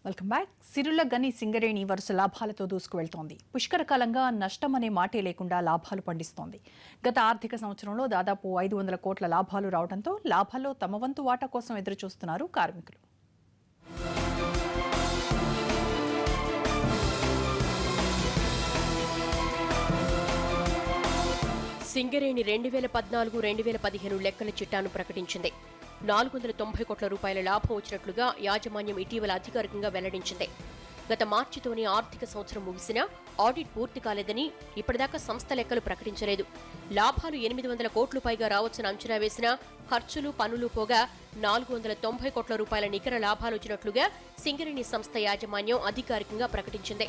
welcome back సిరుల గని సింగరేణి వరుస లాభాలతో దూసుకువెళ్తోంది పుష్కర కాలంగా నష్టం అనే మాటే లేకుండా లాభాలు పండిస్తోంది గత ఆర్థిక సంవత్సరంలో దాదాపు ఐదు వందల కోట్ల లాభాలు రావడంతో లాభాల్లో తమ వంతు వాటా కోసం ఎదురుచూస్తున్నారు కార్మికులు సింగరేణి రెండు వేల పద్నాలుగు రెండు వేల పదిహేను లెక్కల చిట్టాను ప్రకటించింది నాలుగు వందల తొంభై కోట్ల రూపాయల లాభం వచ్చినట్లుగా యాజమాన్యం ఇటీవల అధికారికంగా వెల్లడించింది గత మార్చితోనే ఆర్థిక సంవత్సరం ముగిసినా ఆడిట్ పూర్తి కాలేదని ఇప్పటిదాకా సంస్థ లెక్కలు ప్రకటించలేదు లాభాలు ఎనిమిది వందల కోట్లు పైగా రావచ్చని అంచనా వేసినా ఖర్చులు పనులు పోగా నాలుగు వందల తొంభై కోట్ల రూపాయల నికర లాభాలు వచ్చినట్లుగా సింగరేణి సంస్థ యాజమాన్యం అధికారికంగా ప్రకటించింది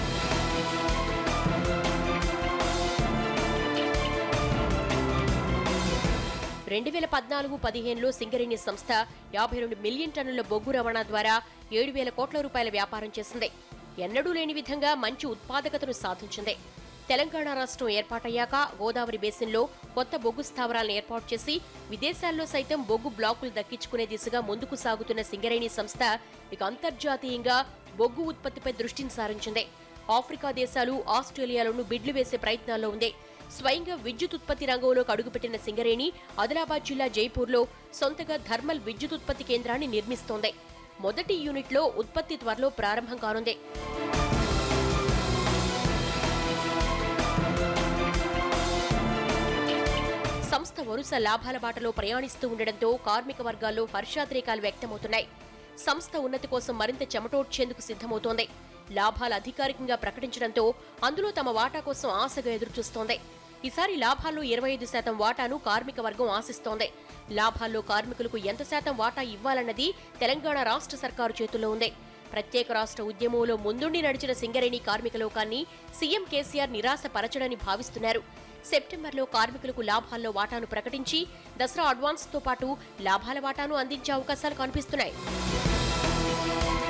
రెండు వేల పద్నాలుగు పదిహేనులో సింగరేణి సంస్థ యాభై రెండు మిలియన్ టన్నుల బొగ్గు రవాణా ద్వారా ఏడు వేల కోట్ల రూపాయల వ్యాపారం చేసింది ఎన్నడూ లేని విధంగా మంచి ఉత్పాదకతను సాధించింది తెలంగాణ రాష్ట్రం ఏర్పాటయ్యాక గోదావరి బేసిన్లో కొత్త బొగ్గు స్థావరాలను ఏర్పాటు చేసి విదేశాల్లో సైతం బొగ్గు బ్లాకులు దక్కించుకునే దిశగా ముందుకు సాగుతున్న సింగరేణి సంస్థ ఇక అంతర్జాతీయంగా బొగ్గు ఉత్పత్తిపై దృష్టిని సారించింది ఆఫ్రికా దేశాలు ఆస్ట్రేలియాలోనూ బిడ్లు వేసే ప్రయత్నాల్లో ఉంది స్వయంగా విద్యుత్ ఉత్పత్తి రంగంలోకి అడుగుపెట్టిన సింగరేణి ఆదిలాబాద్ జిల్లా జైపూర్లో సొంతగా థర్మల్ విద్యుత్ ఉత్పత్తి కేంద్రాన్ని నిర్మిస్తోంది మొదటి యూనిట్లో ఉత్పత్తి త్వరలో ప్రారంభం కానుంది సంస్థ వరుస లాభాల బాటలో ప్రయాణిస్తూ ఉండడంతో కార్మిక వర్గాల్లో హర్షాతిరేకాలు వ్యక్తమవుతున్నాయి సంస్థ ఉన్నతి కోసం మరింత చెమటోడ్చేందుకు సిద్ధమవుతోంది లాభాలు అధికారికంగా ప్రకటించడంతో అందులో తమ వాటా కోసం ఆశగా ఎదురుచూస్తోంది ఈసారి లాభాల్లో ఇరవై ఐదు శాతం వాటాను కార్మిక వర్గం ఆశిస్తోంది లాభాల్లో కార్మికులకు ఎంత శాతం వాటా ఇవ్వాలన్నది తెలంగాణ రాష్ట్ర సర్కారు చేతుల్లో ఉంది ప్రత్యేక రాష్ట్ర ఉద్యమంలో ముందుండి నడిచిన సింగరేణి కార్మిక లోకాన్ని సీఎం కేసీఆర్ నిరాశపరచడని భావిస్తున్నారు సెప్టెంబర్లో కార్మికులకు లాభాల్లో వాటాను ప్రకటించి దసరా అడ్వాన్స్తో పాటు లాభాల వాటాను అందించే అవకాశాలు కనిపిస్తున్నాయి